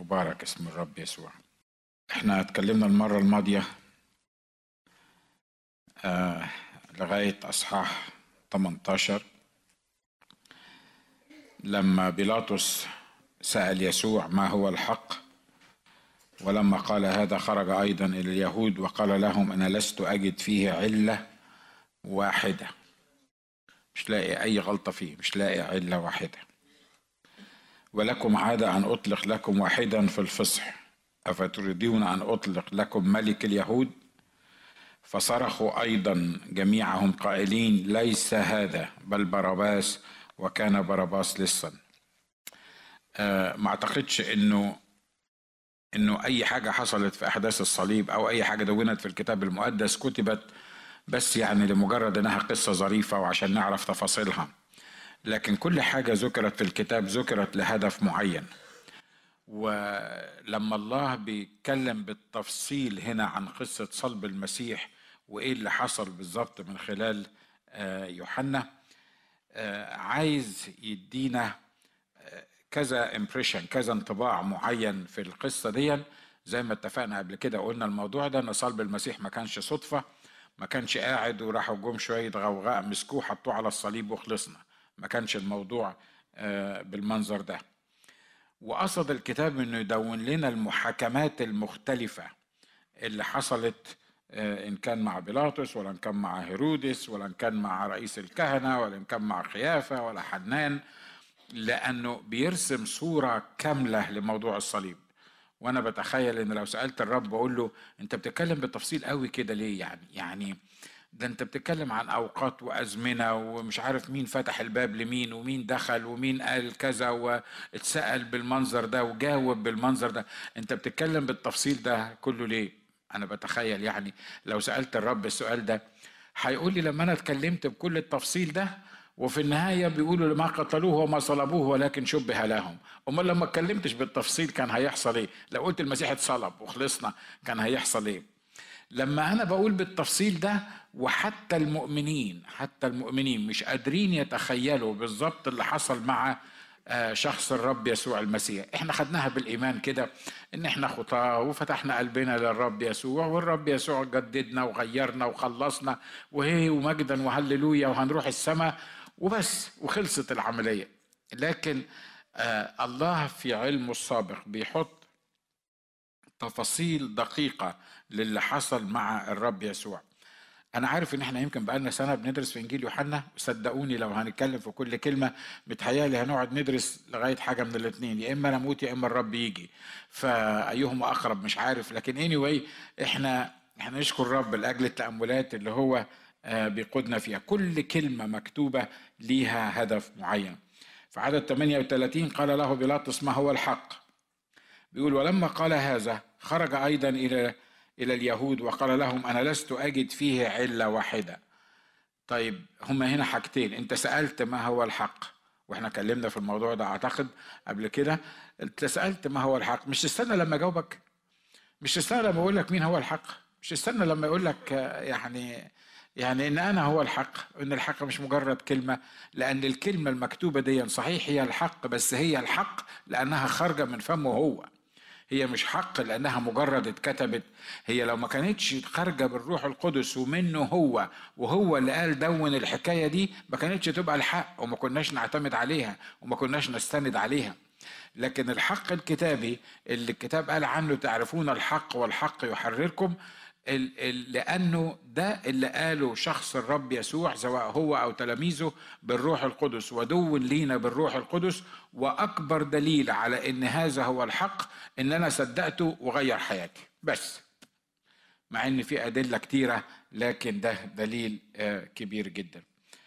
مبارك اسم الرب يسوع احنا اتكلمنا المرة الماضية آه لغاية أصحاح 18 لما بيلاطس سأل يسوع ما هو الحق ولما قال هذا خرج أيضا إلى اليهود وقال لهم أنا لست أجد فيه علة واحدة مش لاقي أي غلطة فيه مش لاقي علة واحدة ولكم عادة أن أطلق لكم واحدا في الفصح أفتريدون أن أطلق لكم ملك اليهود فصرخوا أيضا جميعهم قائلين ليس هذا بل باراباس وكان باراباس لصا آه ما اعتقدش انه انه اي حاجه حصلت في احداث الصليب او اي حاجه دونت في الكتاب المقدس كتبت بس يعني لمجرد انها قصه ظريفه وعشان نعرف تفاصيلها لكن كل حاجه ذكرت في الكتاب ذكرت لهدف معين ولما الله بيتكلم بالتفصيل هنا عن قصه صلب المسيح وايه اللي حصل بالظبط من خلال يوحنا عايز يدينا كذا امبريشن كذا انطباع معين في القصه دي زي ما اتفقنا قبل كده قلنا الموضوع ده ان صلب المسيح ما كانش صدفه ما كانش قاعد وراحوا جم شويه غوغاء مسكوه حطوه على الصليب وخلصنا ما كانش الموضوع بالمنظر ده وقصد الكتاب انه يدون لنا المحاكمات المختلفه اللي حصلت ان كان مع بيلاطس ولا ان كان مع هيرودس ولا ان كان مع رئيس الكهنه ولا ان كان مع خيافه ولا حنان لانه بيرسم صوره كامله لموضوع الصليب وانا بتخيل ان لو سالت الرب بقول له انت بتتكلم بالتفصيل قوي كده ليه يعني يعني ده انت بتتكلم عن اوقات وازمنه ومش عارف مين فتح الباب لمين ومين دخل ومين قال كذا واتسال بالمنظر ده وجاوب بالمنظر ده انت بتتكلم بالتفصيل ده كله ليه انا بتخيل يعني لو سالت الرب السؤال ده هيقول لي لما انا اتكلمت بكل التفصيل ده وفي النهايه بيقولوا ما قتلوه وما صلبوه ولكن شبه لهم امال لما اتكلمتش بالتفصيل كان هيحصل ايه لو قلت المسيح اتصلب وخلصنا كان هيحصل ايه لما انا بقول بالتفصيل ده وحتى المؤمنين حتى المؤمنين مش قادرين يتخيلوا بالظبط اللي حصل مع شخص الرب يسوع المسيح احنا خدناها بالايمان كده ان احنا خطاه وفتحنا قلبنا للرب يسوع والرب يسوع جددنا وغيرنا وخلصنا وهي ومجدا وهللويا وهنروح السماء وبس وخلصت العمليه لكن آه الله في علمه السابق بيحط تفاصيل دقيقه للي حصل مع الرب يسوع انا عارف ان احنا يمكن بقالنا سنه بندرس في انجيل يوحنا صدقوني لو هنتكلم في كل كلمه متهيالي هنقعد ندرس لغايه حاجه من الاثنين يا اما نموت يا اما الرب يجي فايهما اقرب مش عارف لكن اني anyway احنا احنا نشكر الرب لاجل التاملات اللي هو بيقودنا فيها كل كلمه مكتوبه ليها هدف معين في عدد 38 قال له بيلاطس ما هو الحق بيقول ولما قال هذا خرج ايضا الى إلى اليهود وقال لهم أنا لست أجد فيه علة واحدة طيب هما هنا حاجتين أنت سألت ما هو الحق واحنا اتكلمنا في الموضوع ده اعتقد قبل كده انت سالت ما هو الحق مش تستنى لما اجاوبك مش تستنى لما اقول لك مين هو الحق مش تستنى لما يقول لك يعني يعني ان انا هو الحق ان الحق مش مجرد كلمه لان الكلمه المكتوبه دي صحيح هي الحق بس هي الحق لانها خارجه من فمه هو هي مش حق لانها مجرد اتكتبت هي لو ما كانتش خارجه بالروح القدس ومنه هو وهو اللي قال دون الحكايه دي ما كانتش تبقى الحق وما كناش نعتمد عليها وما كناش نستند عليها لكن الحق الكتابي اللي الكتاب قال عنه تعرفون الحق والحق يحرركم لانه ده اللي قاله شخص الرب يسوع سواء هو او تلاميذه بالروح القدس ودون لينا بالروح القدس واكبر دليل على ان هذا هو الحق ان انا صدقته وغير حياتي بس مع ان في ادله كتيره لكن ده دليل كبير جدا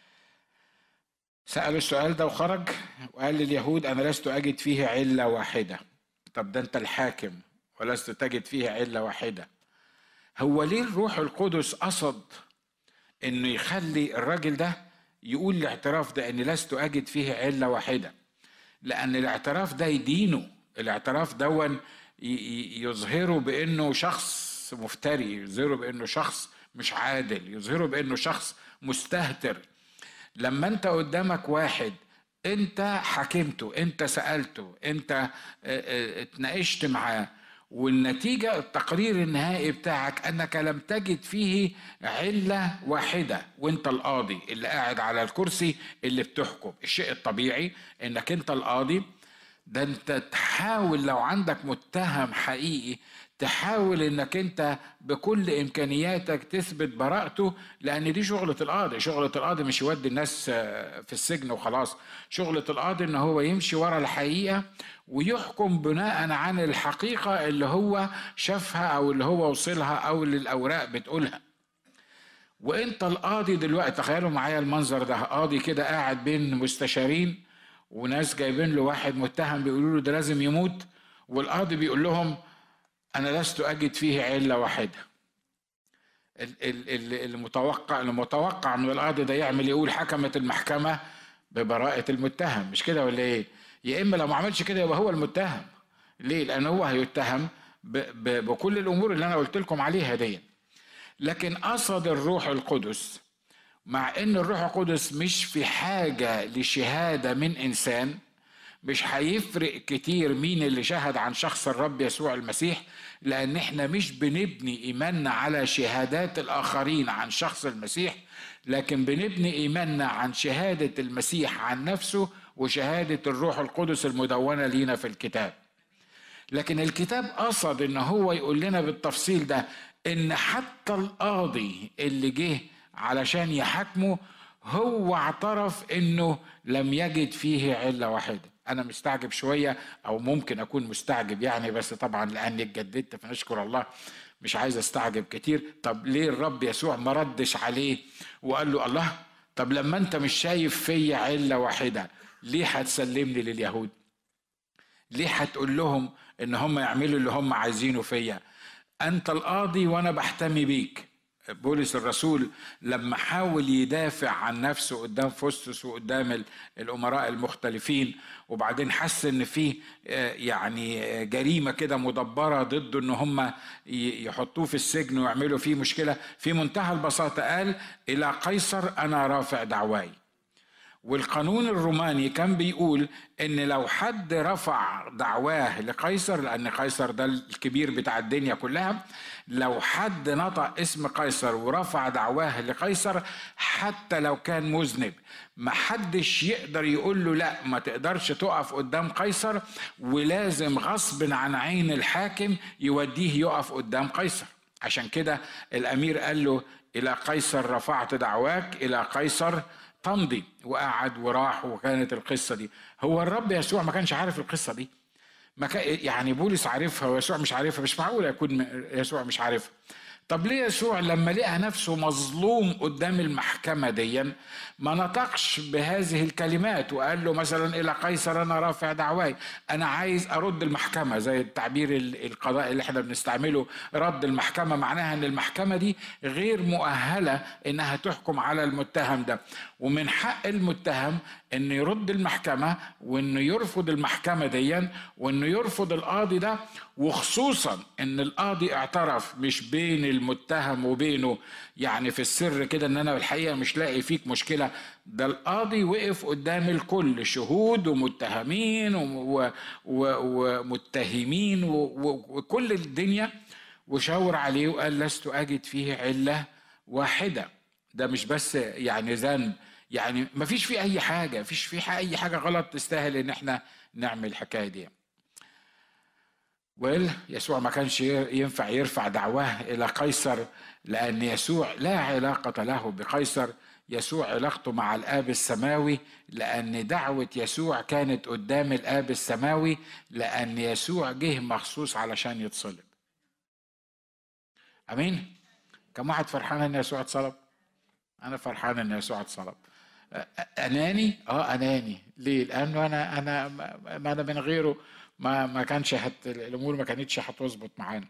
سألوا السؤال ده وخرج وقال لليهود أنا لست أجد فيه علة واحدة طب ده أنت الحاكم ولست تجد فيه علة واحدة هو ليه الروح القدس قصد انه يخلي الراجل ده يقول الاعتراف ده اني لست اجد فيه عله واحده لان الاعتراف ده يدينه الاعتراف دون يظهره بانه شخص مفتري يظهره بانه شخص مش عادل يظهره بانه شخص مستهتر لما انت قدامك واحد انت حكمته انت سالته انت آه، آه، اتناقشت معاه والنتيجة التقرير النهائي بتاعك أنك لم تجد فيه علة واحدة وأنت القاضي اللي قاعد على الكرسي اللي بتحكم الشيء الطبيعي أنك أنت القاضي ده أنت تحاول لو عندك متهم حقيقي تحاول انك انت بكل امكانياتك تثبت براءته لان دي شغله القاضي شغله القاضي مش يودي الناس آه، في السجن وخلاص شغله القاضي ان هو يمشي ورا الحقيقه ويحكم بناء عن الحقيقه اللي هو شافها او اللي هو وصلها او اللي الاوراق بتقولها وانت القاضي دلوقتي تخيلوا معايا المنظر ده قاضي كده قاعد بين مستشارين وناس جايبين له واحد متهم بيقولوا له ده لازم يموت والقاضي بيقول لهم أنا لست أجد فيه علة واحدة المتوقع المتوقع من القاضي ده يعمل يقول حكمت المحكمة ببراءة المتهم مش كده ولا إيه؟ يا إما لو ما عملش كده يبقى هو المتهم ليه؟ لأن هو هيتهم بكل الأمور اللي أنا قلت لكم عليها دي لكن قصد الروح القدس مع ان الروح القدس مش في حاجه لشهاده من انسان مش هيفرق كتير مين اللي شهد عن شخص الرب يسوع المسيح لان احنا مش بنبني ايماننا على شهادات الاخرين عن شخص المسيح لكن بنبني ايماننا عن شهاده المسيح عن نفسه وشهاده الروح القدس المدونه لينا في الكتاب لكن الكتاب قصد ان هو يقول لنا بالتفصيل ده ان حتى القاضي اللي جه علشان يحاكمه هو اعترف انه لم يجد فيه عله واحده انا مستعجب شويه او ممكن اكون مستعجب يعني بس طبعا لاني اتجددت فنشكر الله مش عايز استعجب كتير طب ليه الرب يسوع ما ردش عليه وقال له الله طب لما انت مش شايف فيا عله واحده ليه هتسلمني لليهود ليه هتقول لهم ان هم يعملوا اللي هم عايزينه فيا انت القاضي وانا بحتمي بيك بولس الرسول لما حاول يدافع عن نفسه قدام فوستوس وقدام الامراء المختلفين وبعدين حس ان في آه، يعني آه، جريمه كده مدبره ضده ان هم يحطوه في السجن ويعملوا فيه مشكله في منتهى البساطه قال الى قيصر انا رافع دعواي والقانون الروماني كان بيقول ان لو حد رفع دعواه لقيصر لان قيصر ده الكبير بتاع الدنيا كلها لو حد نطق اسم قيصر ورفع دعواه لقيصر حتى لو كان مذنب ما حدش يقدر يقول له لا ما تقدرش تقف قدام قيصر ولازم غصب عن عين الحاكم يوديه يقف قدام قيصر عشان كده الامير قال له الى قيصر رفعت دعواك الى قيصر تمضي وقعد وراح وكانت القصة دي هو الرب يسوع ما كانش عارف القصة دي ما كان يعني بولس عارفها ويسوع مش عارفها مش معقول يكون يسوع مش عارفها طب ليه يسوع لما لقى نفسه مظلوم قدام المحكمة ديا ما نطقش بهذه الكلمات وقال له مثلا إلى قيصر أنا رافع دعواي أنا عايز أرد المحكمة زي التعبير القضاء اللي احنا بنستعمله رد المحكمة معناها أن المحكمة دي غير مؤهلة إنها تحكم على المتهم ده ومن حق المتهم انه يرد المحكمه وانه يرفض المحكمه ديا وانه يرفض القاضي ده وخصوصا ان القاضي اعترف مش بين المتهم وبينه يعني في السر كده ان انا الحقيقه مش لاقي فيك مشكله ده القاضي وقف قدام الكل شهود ومتهمين ومتهمين وكل الدنيا وشاور عليه وقال لست اجد فيه عله واحده ده مش بس يعني ذنب يعني ما فيش فيه اي حاجه ما فيش فيه اي حاجه غلط تستاهل ان احنا نعمل الحكايه دي ويل يسوع ما كانش ينفع يرفع دعواه الى قيصر لان يسوع لا علاقه له بقيصر يسوع علاقته مع الاب السماوي لان دعوه يسوع كانت قدام الاب السماوي لان يسوع جه مخصوص علشان يتصلب امين كم واحد فرحان ان يسوع اتصلب انا فرحان ان يسوع اتصلب اناني اه اناني ليه لانه انا انا ما انا من غيره ما ما كانش هت الامور ما كانتش هتظبط معانا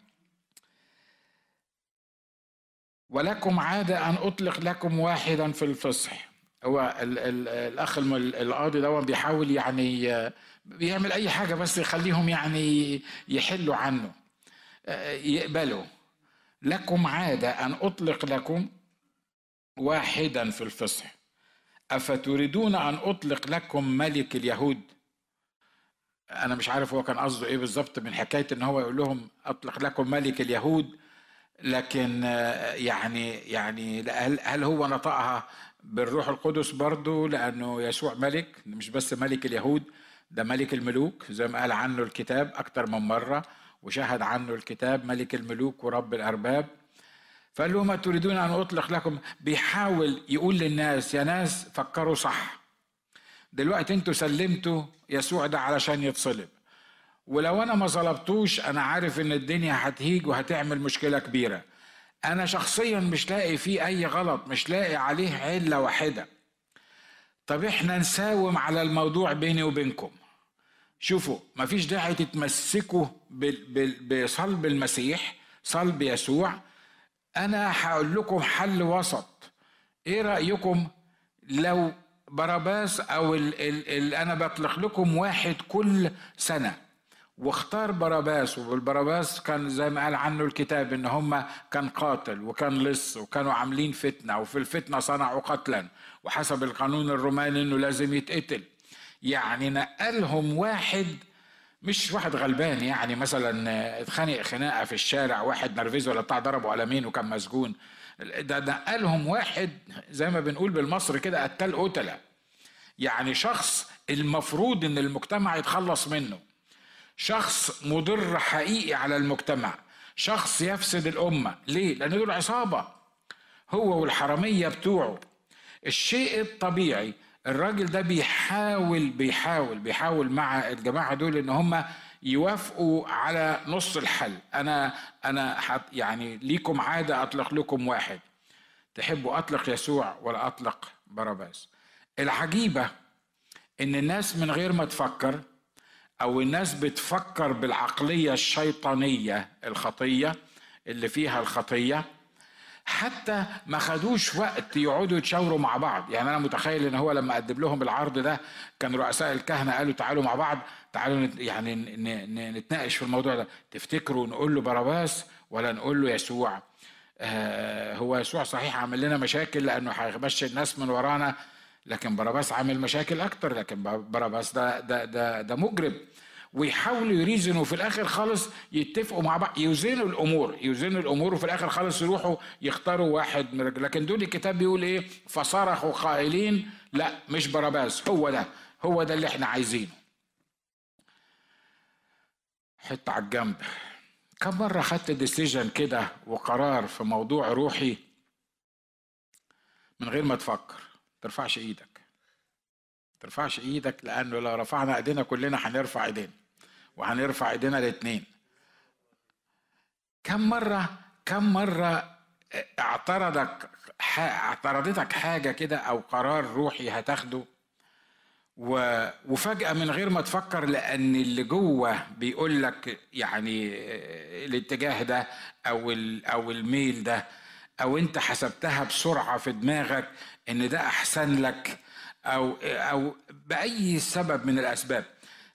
ولكم عادة أن أطلق لكم واحدا في الفصح هو ال ال الأخ القاضي ده بيحاول يعني بيعمل أي حاجة بس يخليهم يعني يحلوا عنه يقبلوا لكم عادة أن أطلق لكم واحدا في الفصح أفتريدون أن أطلق لكم ملك اليهود أنا مش عارف هو كان قصده إيه بالظبط من حكاية إن هو يقول لهم أطلق لكم ملك اليهود لكن يعني يعني هل, هل هو نطقها بالروح القدس برضه لأنه يسوع ملك مش بس ملك اليهود ده ملك الملوك زي ما قال عنه الكتاب أكتر من مرة وشهد عنه الكتاب ملك الملوك ورب الأرباب فقال لهم تريدون أن أطلق لكم بيحاول يقول للناس يا ناس فكروا صح دلوقتي انتوا سلمتوا يسوع ده علشان يتصلب ولو انا ما صلبتوش انا عارف ان الدنيا هتهيج وهتعمل مشكله كبيره انا شخصيا مش لاقي فيه اي غلط مش لاقي عليه عله واحده طب احنا نساوم على الموضوع بيني وبينكم شوفوا مفيش داعي تتمسكوا بصلب المسيح صلب يسوع انا هقول لكم حل وسط ايه رايكم لو باراباس او اللي انا بطلق لكم واحد كل سنه واختار باراباس والباراباس كان زي ما قال عنه الكتاب ان هم كان قاتل وكان لص وكانوا عاملين فتنه وفي الفتنه صنعوا قتلا وحسب القانون الروماني انه لازم يتقتل يعني نقلهم واحد مش واحد غلبان يعني مثلا اتخانق خناقه في الشارع واحد نرفزه ولا بتاع ضربه على مين وكان مسجون ده نقلهم واحد زي ما بنقول بالمصري كده قتال قتله يعني شخص المفروض ان المجتمع يتخلص منه شخص مضر حقيقي على المجتمع شخص يفسد الامه ليه لان دول عصابه هو والحراميه بتوعه الشيء الطبيعي الراجل ده بيحاول بيحاول بيحاول مع الجماعه دول ان هم يوافقوا على نص الحل انا انا يعني ليكم عاده اطلق لكم واحد تحبوا اطلق يسوع ولا اطلق باراباس العجيبه ان الناس من غير ما تفكر او الناس بتفكر بالعقليه الشيطانيه الخطيه اللي فيها الخطيه حتى ما خدوش وقت يقعدوا يتشاوروا مع بعض يعني انا متخيل ان هو لما قدم لهم العرض ده كان رؤساء الكهنه قالوا تعالوا مع بعض تعالوا يعني نتناقش في الموضوع ده تفتكروا نقول له باراباس ولا نقول له يسوع آه هو يسوع صحيح عمل لنا مشاكل لانه هيمشي الناس من ورانا لكن باراباس عامل مشاكل اكتر لكن باراباس ده ده ده ده مجرم ويحاولوا يريزنوا في الاخر خالص يتفقوا مع بعض يوزنوا الامور يوزنوا الامور وفي الاخر خالص يروحوا يختاروا واحد من لكن دول الكتاب بيقول ايه فصرخوا قائلين لا مش باراباس هو ده هو ده اللي احنا عايزينه حته على الجنب كم مره خدت ديسيجن كده وقرار في موضوع روحي من غير ما تفكر ترفعش ايدك ترفعش ايدك لانه لو رفعنا ايدينا كلنا هنرفع ايدينا وهنرفع ايدينا الاثنين كم مرة كم مرة اعترضك اعترضتك حاجة كده أو قرار روحي هتاخده وفجأة من غير ما تفكر لأن اللي جوه بيقول لك يعني الاتجاه ده أو أو الميل ده أو أنت حسبتها بسرعة في دماغك إن ده أحسن لك أو أو بأي سبب من الأسباب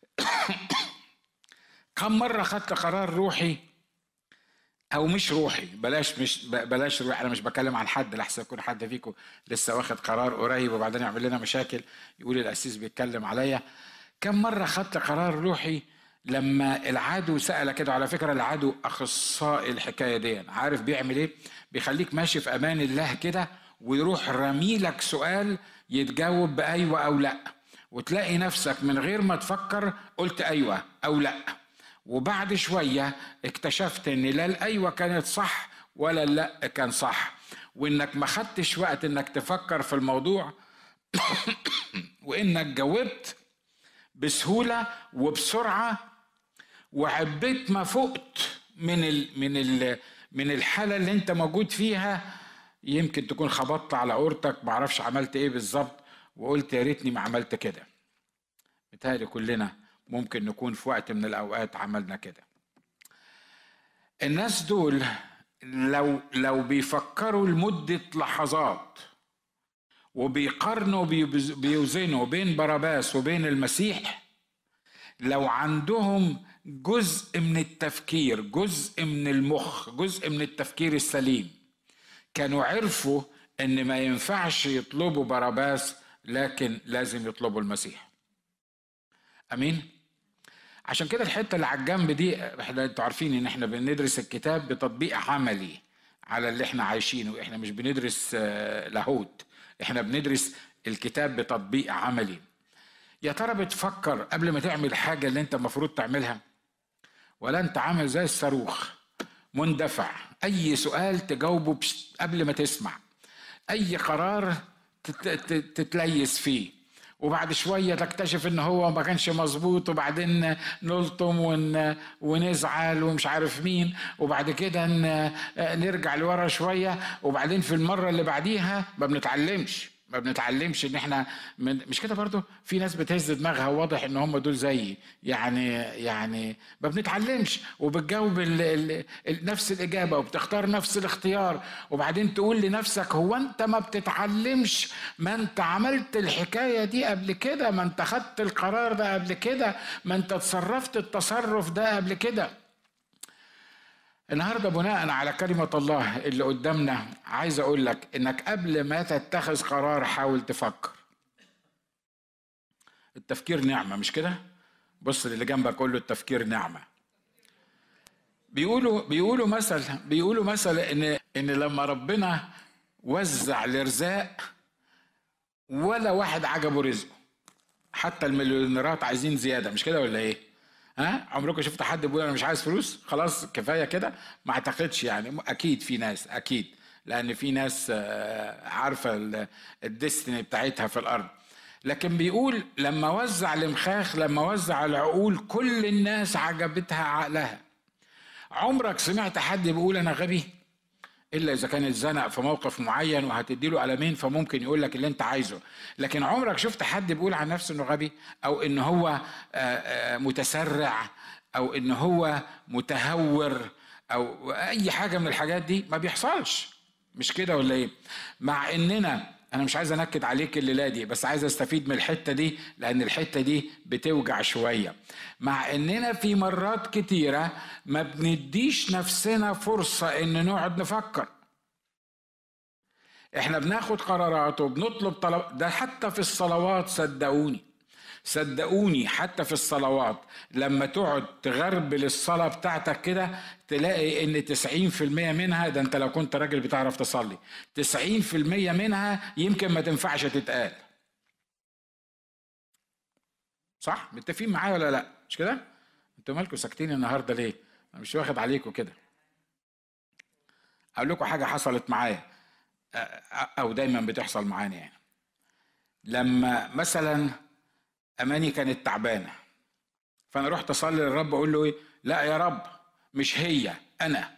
كم مرة خدت قرار روحي أو مش روحي بلاش مش بلاش روحي أنا مش بكلم عن حد لحسن يكون حد فيكم لسه واخد قرار قريب وبعدين يعمل لنا مشاكل يقول القسيس بيتكلم عليا كم مرة خدت قرار روحي لما العدو سأل كده على فكرة العدو أخصائي الحكاية دي عارف بيعمل إيه؟ بيخليك ماشي في أمان الله كده ويروح رميلك سؤال يتجاوب بأيوة أو لأ وتلاقي نفسك من غير ما تفكر قلت أيوة أو لأ وبعد شوية اكتشفت ان لا الايوة كانت صح ولا لا كان صح وانك ما خدتش وقت انك تفكر في الموضوع وانك جاوبت بسهولة وبسرعة وعبيت ما فقت من ال من ال من الحالة اللي انت موجود فيها يمكن تكون خبطت على اورتك معرفش عملت ايه بالظبط وقلت يا ريتني ما عملت كده متهيألي كلنا ممكن نكون في وقت من الأوقات عملنا كده الناس دول لو لو بيفكروا لمدة لحظات وبيقارنوا بيوزنوا بين باراباس وبين المسيح لو عندهم جزء من التفكير جزء من المخ جزء من التفكير السليم كانوا عرفوا ان ما ينفعش يطلبوا باراباس لكن لازم يطلبوا المسيح امين عشان كده الحته اللي على الجنب دي احنا انتوا عارفين ان احنا بندرس الكتاب بتطبيق عملي على اللي احنا عايشينه احنا مش بندرس آه، لاهوت احنا بندرس الكتاب بتطبيق عملي يا ترى بتفكر قبل ما تعمل حاجة اللي انت المفروض تعملها ولا انت عامل زي الصاروخ مندفع اي سؤال تجاوبه قبل ما تسمع اي قرار تتليس فيه وبعد شويه تكتشف ان هو ما كانش مظبوط وبعدين نلطم ون ونزعل ومش عارف مين وبعد كده نرجع لورا شويه وبعدين في المره اللي بعديها ما بنتعلمش ما بنتعلمش ان احنا من مش كده برضو في ناس بتهز دماغها واضح ان هم دول زيي يعني يعني ما بنتعلمش وبتجاوب ال ال ال نفس الاجابه وبتختار نفس الاختيار وبعدين تقول لنفسك هو انت ما بتتعلمش ما انت عملت الحكايه دي قبل كده ما انت خدت القرار ده قبل كده ما انت تصرفت التصرف ده قبل كده النهارده بناء على كلمة الله اللي قدامنا عايز أقول لك إنك قبل ما تتخذ قرار حاول تفكر. التفكير نعمة مش كده؟ بص اللي جنبك قول له التفكير نعمة. بيقولوا بيقولوا مثل بيقولوا مثل إن إن لما ربنا وزع الإرزاق ولا واحد عجبه رزقه. حتى المليونيرات عايزين زيادة مش كده ولا إيه؟ ها عمركم شفت حد بيقول انا مش عايز فلوس خلاص كفايه كده ما اعتقدش يعني اكيد في ناس اكيد لان في ناس آه، عارفه الديستني بتاعتها في الارض لكن بيقول لما وزع المخاخ لما وزع العقول كل الناس عجبتها عقلها عمرك سمعت حد بيقول انا غبي الا اذا كان اتزنق في موقف معين وهتدي له قلمين فممكن يقول لك اللي انت عايزه لكن عمرك شفت حد بيقول عن نفسه انه غبي او ان هو آه، آه، متسرع او ان هو متهور او اي حاجه من الحاجات دي ما بيحصلش مش كده ولا ايه مع اننا انا مش عايز انكد عليك الليله دي بس عايز استفيد من الحته دي لان الحته دي بتوجع شويه مع اننا في مرات كتيره ما بنديش نفسنا فرصه ان نقعد نفكر احنا بناخد قرارات وبنطلب طلب ده حتى في الصلوات صدقوني صدقوني حتى في الصلوات لما تقعد تغربل الصلاة بتاعتك كده تلاقي ان 90% منها ده انت لو كنت راجل بتعرف تصلي 90% منها يمكن ما تنفعش تتقال صح متفقين معايا ولا لا مش كده انتوا مالكم ساكتين النهارده ليه انا مش واخد عليكم كده اقول لكم حاجه حصلت معايا او دايما بتحصل معانا يعني لما مثلا اماني كانت تعبانه فانا رحت اصلي للرب اقول له ايه لا يا رب مش هي انا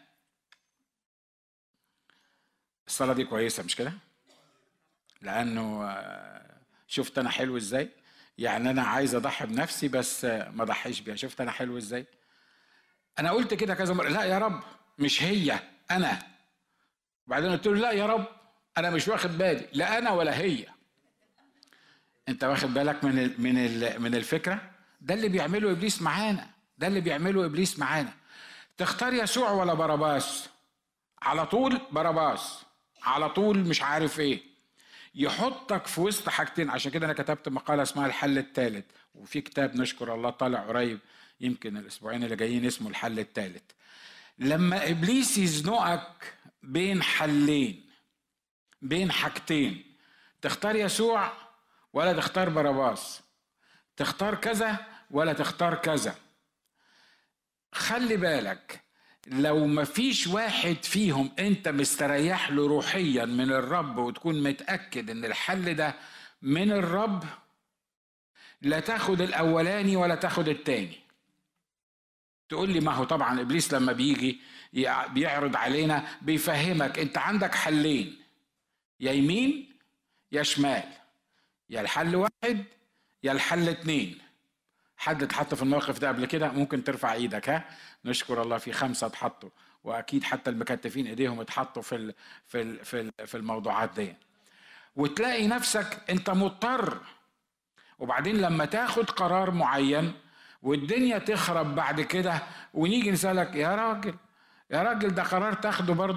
الصلاه دي كويسه مش كده لانه آه، شفت انا حلو ازاي يعني انا عايز اضحي بنفسي بس ما اضحيش بيها شفت انا حلو ازاي انا قلت كده كذا مره لا يا رب مش هي انا وبعدين قلت له لا يا رب انا مش واخد بالي لا انا ولا هي انت واخد بالك من ال من ال من الفكره ده اللي بيعمله ابليس معانا ده اللي بيعمله ابليس معانا تختار يسوع ولا باراباس على طول باراباس على طول مش عارف ايه يحطك في وسط حاجتين عشان كده انا كتبت مقاله اسمها الحل الثالث وفي كتاب نشكر الله طالع قريب يمكن الاسبوعين اللي جايين اسمه الحل الثالث لما ابليس يزنقك بين حلين بين حاجتين تختار يسوع ولا تختار باراباس تختار كذا ولا تختار كذا خلي بالك لو ما فيش واحد فيهم انت مستريح له روحيا من الرب وتكون متأكد ان الحل ده من الرب لا تاخد الاولاني ولا تاخد التاني تقول لي ما هو طبعا ابليس لما بيجي بيعرض علينا بيفهمك انت عندك حلين يا يمين يا شمال يا الحل واحد يا الحل اتنين حد اتحط في الموقف ده قبل كده ممكن ترفع ايدك ها نشكر الله في خمسه اتحطوا واكيد حتى المكتفين ايديهم اتحطوا في ال في ال في ال في الموضوعات دي وتلاقي نفسك انت مضطر وبعدين لما تاخد قرار معين والدنيا تخرب بعد كده ونيجي نسالك يا راجل يا راجل ده قرار تاخده برضه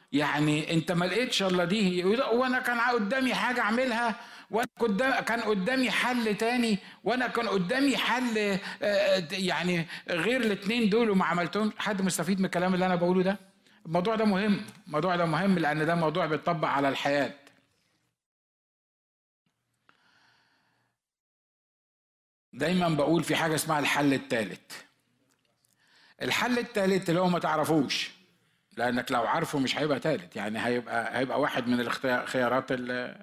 يعني انت ما لقيتش الا دي وانا كان قدامي حاجه اعملها وانا قدام كان قدامي حل تاني وانا كان قدامي حل آه، يعني غير الاثنين دول وما عملتهمش حد مستفيد من الكلام اللي انا بقوله ده الموضوع ده مهم الموضوع ده مهم لان ده موضوع بيطبق على الحياه دايما بقول في حاجه اسمها الحل الثالث الحل الثالث اللي هو ما تعرفوش لانك لو عارفه مش هيبقى ثالث يعني هيبقى هيبقى واحد من الخيارات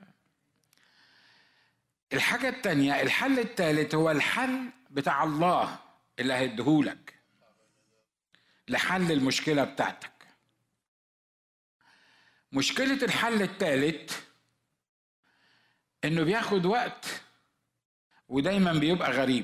الحاجة التانية الحل الثالث هو الحل بتاع الله اللي هيديهولك لحل المشكلة بتاعتك مشكلة الحل الثالث انه بياخد وقت ودايما بيبقى غريب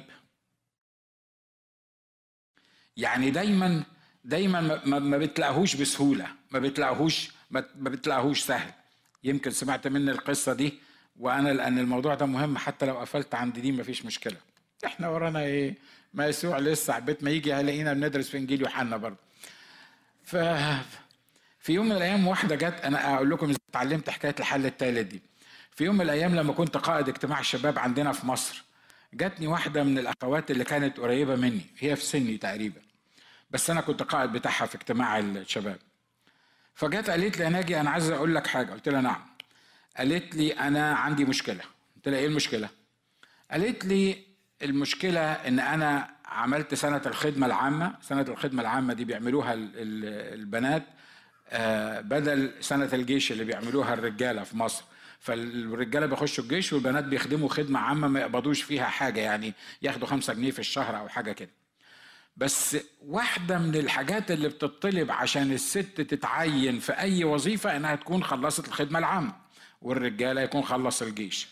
يعني دايما دايما ما بتلاقيهوش بسهوله ما بتلاقيهوش ما بتلاقيهوش سهل يمكن سمعت مني القصه دي وانا لان الموضوع ده مهم حتى لو قفلت عند دي مفيش مشكله احنا ورانا ايه ما يسوع لسه عبيت ما يجي هلاقينا بندرس في انجيل يوحنا برضه ف في يوم من الايام واحده جت انا اقول لكم ازاي اتعلمت حكايه الحل الثالث دي في يوم من الايام لما كنت قائد اجتماع الشباب عندنا في مصر جاتني واحده من الاخوات اللي كانت قريبه مني هي في سني تقريبا بس انا كنت قائد بتاعها في اجتماع الشباب فجت قالت لي يا ناجي انا عايز اقول لك حاجه قلت لها نعم قالت لي انا عندي مشكله قلت لها ايه المشكله قالت لي المشكله ان انا عملت سنه الخدمه العامه سنه الخدمه العامه دي بيعملوها البنات آه، بدل سنه الجيش اللي بيعملوها الرجاله في مصر فالرجاله بيخشوا الجيش والبنات بيخدموا خدمه عامه ما يقبضوش فيها حاجه يعني ياخدوا خمسة جنيه في الشهر او حاجه كده بس واحدة من الحاجات اللي بتطلب عشان الست تتعين في أي وظيفة إنها تكون خلصت الخدمة العامة والرجالة يكون خلص الجيش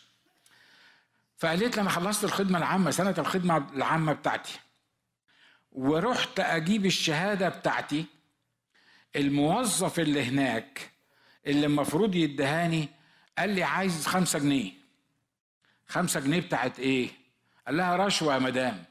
فقالت لي أنا خلصت الخدمة العامة سنة الخدمة العامة بتاعتي ورحت أجيب الشهادة بتاعتي الموظف اللي هناك اللي المفروض يدهاني قال لي عايز خمسة جنيه خمسة جنيه بتاعت ايه قال لها رشوة يا مدام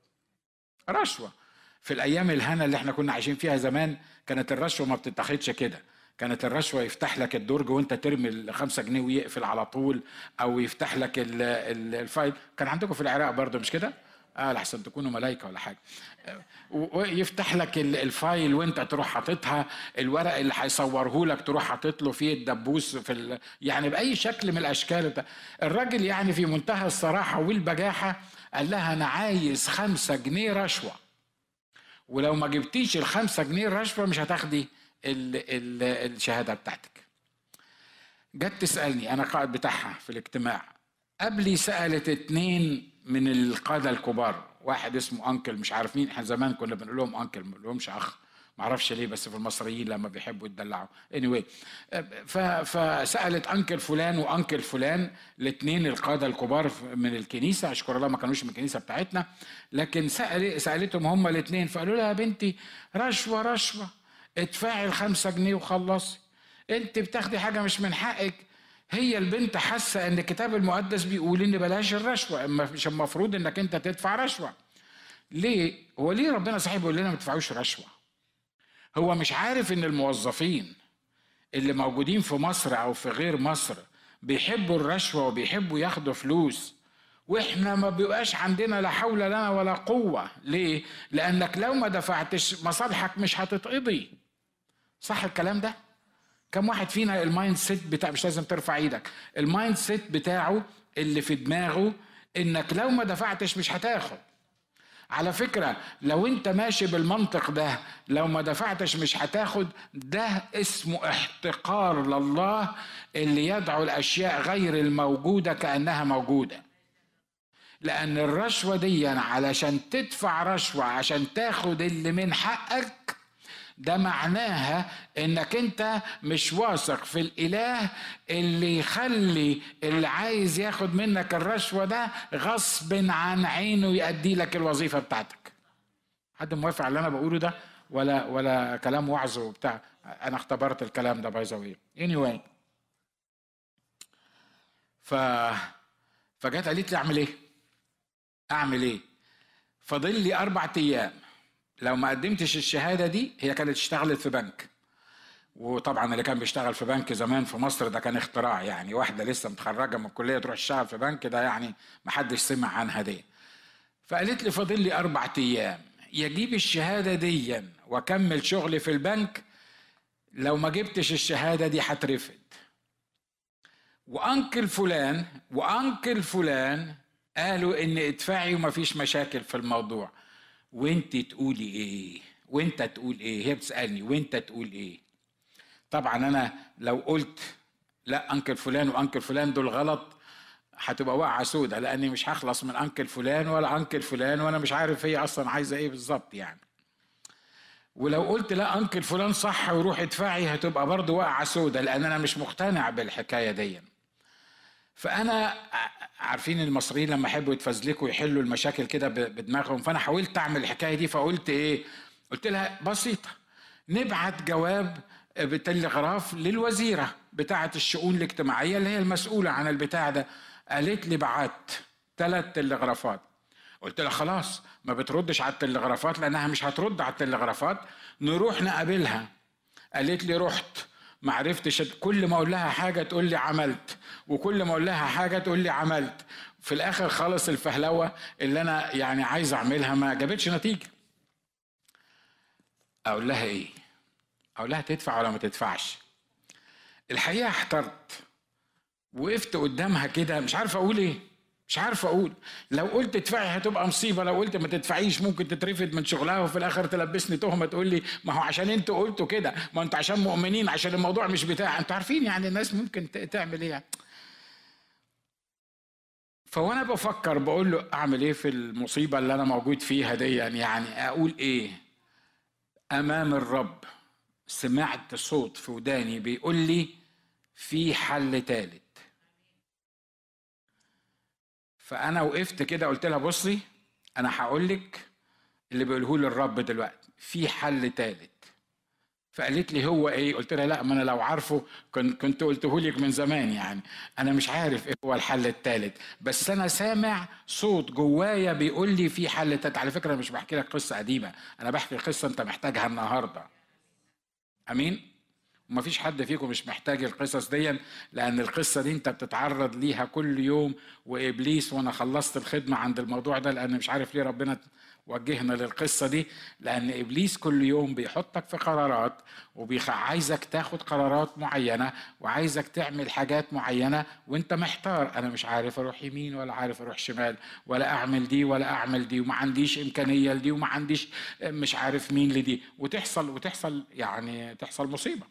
رشوة في الأيام الهنا اللي احنا كنا عايشين فيها زمان كانت الرشوة ما بتتاخدش كده كانت الرشوة يفتح لك الدرج وانت ترمي الخمسة جنيه ويقفل على طول او يفتح لك الفايل كان عندكم في العراق برضه مش كده اه لحسن تكونوا ملايكه ولا حاجه ويفتح لك الفايل وانت تروح حاططها الورق اللي هيصوره لك تروح حاطط له فيه الدبوس في ال... يعني باي شكل من الاشكال بتاع. الراجل يعني في منتهى الصراحه والبجاحه قال لها انا عايز خمسة جنيه رشوه ولو ما جبتيش الخمسة جنيه رشوه مش هتاخدي ال... ال... الشهاده بتاعتك جت تسالني انا قائد بتاعها في الاجتماع قبلي سالت اتنين من القاده الكبار واحد اسمه انكل مش عارف مين احنا زمان كنا بنقول لهم انكل ما بنقولهمش اخ ما اعرفش ليه بس في المصريين لما بيحبوا يتدلعوا anyway فسالت انكل فلان وانكل فلان الاثنين القاده الكبار من الكنيسه اشكر الله ما كانوش من الكنيسه بتاعتنا لكن سأل سالتهم هم الاثنين فقالوا لها يا بنتي رشوه رشوه ادفعي الخمسة جنيه وخلصي انت بتاخدي حاجه مش من حقك هي البنت حاسه ان الكتاب المقدس بيقول ان بلاش الرشوه مش المفروض انك انت تدفع رشوه ليه هو ليه ربنا صحيح بيقول لنا ما تدفعوش رشوه هو مش عارف ان الموظفين اللي موجودين في مصر او في غير مصر بيحبوا الرشوه وبيحبوا ياخدوا فلوس واحنا ما بيبقاش عندنا لا حول لنا ولا قوه ليه لانك لو ما دفعتش مصالحك مش هتتقضي صح الكلام ده كم واحد فينا المايند سيت بتاع مش لازم ترفع ايدك المايند سيت بتاعه اللي في دماغه انك لو ما دفعتش مش هتاخد على فكرة لو انت ماشي بالمنطق ده لو ما دفعتش مش هتاخد ده اسمه احتقار لله اللي يدعو الاشياء غير الموجودة كأنها موجودة لأن الرشوة دي علشان تدفع رشوة عشان تاخد اللي من حقك ده معناها انك انت مش واثق في الاله اللي يخلي اللي عايز ياخد منك الرشوه ده غصب عن عينه يؤدي لك الوظيفه بتاعتك حد موافق على اللي انا بقوله ده ولا ولا كلام وعظ وبتاع انا اختبرت الكلام ده باي ذا anyway ف فجت قالت لي اعمل ايه اعمل ايه فاضل لي اربع ايام لو ما قدمتش الشهاده دي هي كانت اشتغلت في بنك وطبعا اللي كان بيشتغل في بنك زمان في مصر ده كان اختراع يعني واحده لسه متخرجه من الكليه تروح تشتغل في بنك ده يعني ما حدش سمع عنها دي فقالت لي فاضل لي اربع ايام يجيب الشهاده دي واكمل شغلي في البنك لو ما جبتش الشهاده دي هترفض وانكل فلان وانكل فلان قالوا ان ادفعي وما فيش مشاكل في الموضوع وانت تقولي ايه وانت تقول ايه هي بتسالني وانت تقول ايه طبعا انا لو قلت لا انكل فلان وانكل فلان دول غلط هتبقى واقعه سودة لاني مش هخلص من انكل فلان ولا انكل فلان وانا مش عارف هي اصلا عايزه ايه بالظبط يعني ولو قلت لا انكل فلان صح وروح ادفعي هتبقى برضه واقعه سودة لان انا مش مقتنع بالحكايه دي فانا عارفين المصريين لما يحبوا يتفزلكوا يحلوا المشاكل كده بدماغهم فانا حاولت اعمل الحكايه دي فقلت ايه قلت لها بسيطه نبعت جواب بتلغراف للوزيره بتاعه الشؤون الاجتماعيه اللي هي المسؤوله عن البتاع ده قالت لي بعت ثلاث تلغرافات قلت لها خلاص ما بتردش على التلغرافات لانها مش هترد على التلغرافات نروح نقابلها قالت لي رحت ما عرفتش كل ما اقول لها حاجه تقول لي عملت وكل ما اقول لها حاجه تقول لي عملت في الاخر خالص الفهلوه اللي انا يعني عايز اعملها ما جابتش نتيجه اقول لها ايه اقول لها تدفع ولا ما تدفعش الحقيقه احترت وقفت قدامها كده مش عارف اقول ايه مش عارف اقول لو قلت تدفعي هتبقى مصيبه لو قلت ما تدفعيش ممكن تترفد من شغلها وفي الاخر تلبسني تهمه تقول لي ما هو عشان انتوا قلتوا كده ما انتوا عشان مؤمنين عشان الموضوع مش بتاع انتوا عارفين يعني الناس ممكن تعمل ايه يعني. فوانا بفكر بقول له اعمل ايه في المصيبه اللي انا موجود فيها دي يعني اقول ايه امام الرب سمعت صوت في وداني بيقول لي في حل ثالث فانا وقفت كده قلت لها بصي انا هقول لك اللي بيقوله لي الرب دلوقتي في حل ثالث فقالت لي هو ايه قلت لها لا ما انا لو عارفه كنت كنت قلته لك من زمان يعني انا مش عارف ايه هو الحل الثالث بس انا سامع صوت جوايا بيقول لي في حل ثالث على فكره انا مش بحكي لك قصه قديمه انا بحكي قصه انت محتاجها النهارده امين وما فيش حد فيكم مش محتاج القصص دي لان القصه دي انت بتتعرض ليها كل يوم وابليس وانا خلصت الخدمه عند الموضوع ده لان مش عارف ليه ربنا وجهنا للقصة دي لأن إبليس كل يوم بيحطك في قرارات وعايزك تاخد قرارات معينة وعايزك تعمل حاجات معينة وانت محتار أنا مش عارف أروح يمين ولا عارف أروح شمال ولا أعمل دي ولا أعمل دي وما عنديش إمكانية لدي وما عنديش مش عارف مين لدي وتحصل وتحصل يعني تحصل مصيبة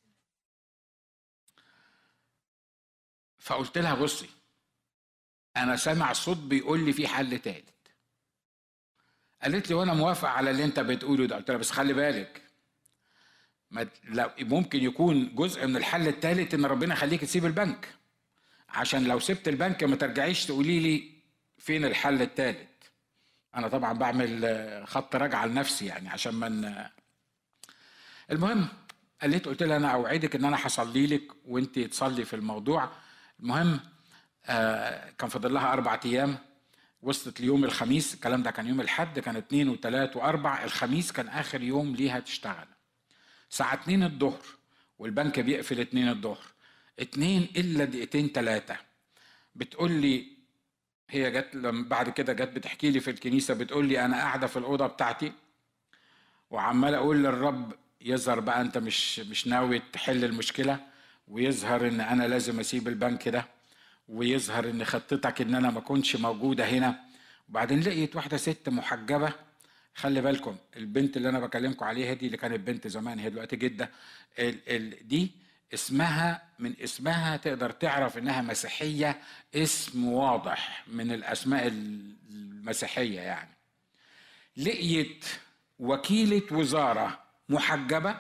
فقلت لها بصي انا سامع صوت بيقول لي في حل تالت قالت لي وانا موافق على اللي انت بتقوله ده قلت لها بس خلي بالك ما ممكن يكون جزء من الحل الثالث ان ربنا يخليك تسيب البنك عشان لو سبت البنك ما ترجعيش تقولي لي فين الحل الثالث انا طبعا بعمل خط رجعه لنفسي يعني عشان ما المهم قالت قلت لها انا اوعدك ان انا هصلي لك وانت تصلي في الموضوع المهم آه كان فاضل لها اربع ايام وصلت ليوم الخميس الكلام ده كان يوم الحد كان اثنين وثلاث واربع الخميس كان اخر يوم ليها تشتغل الساعة اتنين الظهر والبنك بيقفل اتنين الظهر اتنين الا دقيقتين ثلاثة بتقول لي هي جت بعد كده جت بتحكي لي في الكنيسة بتقول لي أنا قاعدة في الأوضة بتاعتي وعمال أقول للرب يظهر بقى أنت مش مش ناوي تحل المشكلة ويظهر إن أنا لازم أسيب البنك ده ويظهر ان خطتك ان انا ما كنتش موجوده هنا وبعدين لقيت واحده ست محجبه خلي بالكم البنت اللي انا بكلمكم عليها دي اللي كانت بنت زمان هي دلوقتي جده ال ال دي اسمها من اسمها تقدر تعرف انها مسيحيه اسم واضح من الاسماء المسيحيه يعني لقيت وكيله وزاره محجبه